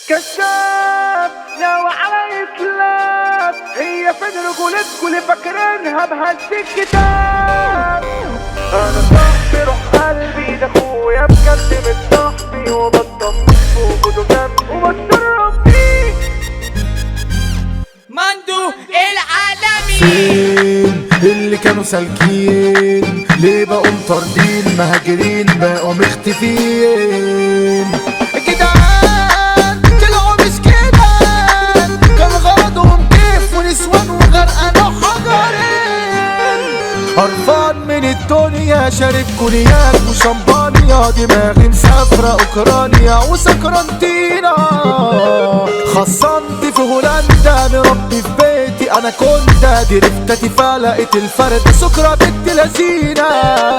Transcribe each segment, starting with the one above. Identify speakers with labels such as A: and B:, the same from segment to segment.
A: كذاب لو على إطلاق هي فين رجولتكوا اللي فاكرينها بهز الكتاب أنا صاحبي روح قلبي ده أخويا بجد من صاحبي وبطمن في وجوده جنبي وبتشرف بيه
B: مندو العالمي
C: فين اللي كانوا سالكين ليه بقوا مطاردين مهاجرين بقوا مختفين جدعان طلعوا مش كده كان غرضهم كيف ونسوان وغرقانة حجرين قرفان من الدنيا شارب كونياك وشمبانيا دماغي مسافرة اوكرانيا وسكرانتينا خصمت في هولندا مربي في بيتي انا كنت دي رفتتي فلقت الفرد سكرة بنت لذينة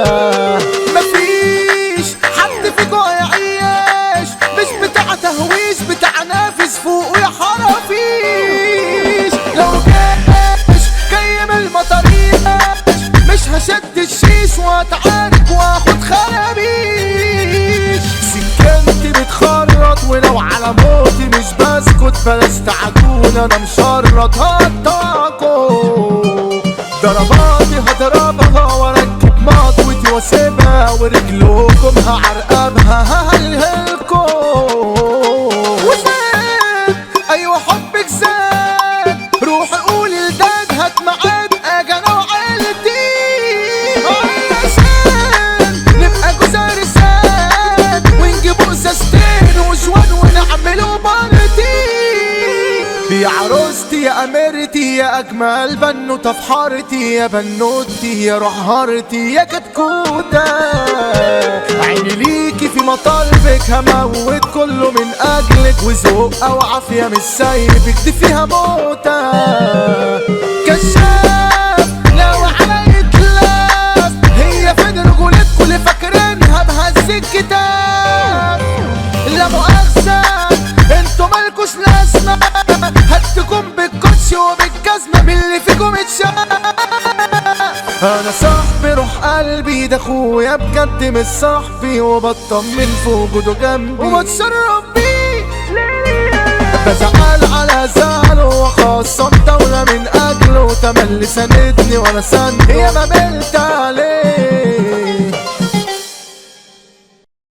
C: مفيش حد فيكو هيعيش مش بتاع تهويش بتاع نافس فوق يا حرافيش لو جيش جاي من المطاريش مش هشد الشيش واتعارك واخد خرابيش سكنتي بتخرط ولو على موتي مش بسكت بلاش تعجون انا مشرط هطاكو ضرباتي هضربها واركب مطوتي واسيبها ورجلكم هعرقبها ههلهلكم وزاد ايوه حبك زاد روح قول لداد هات معاد اجي انا وعيلتي علشان نبقى جزار ساد ونجيبوا ازازتين وجوان ونعملوا بارتي يا عروستي يا اميرتي يا اجمل بنوته في حارتي يا بنوتي يا رهارتي يا كتكوته عيني ليكي في مطالبك هموت كله من اجلك وذوق او عافيه مش سايبك دي فيها موته كشاف لو على يتلاف هي فين رجولتكوا اللي فاكرينها بهز الكتاب لا مؤاخذة انتوا مالكوش لازمة هدكم بالكوتش وبالجزمة من اللي فيكم اتشاف انا صاحبي روح قلبي ده اخويا بجد مش صاحبي وبطمن في وجوده جنبي وبتشرف بيه بزعل على زعله وخاصة دولة من أجله تملي ساندني وأنا سند يا ما بلت عليه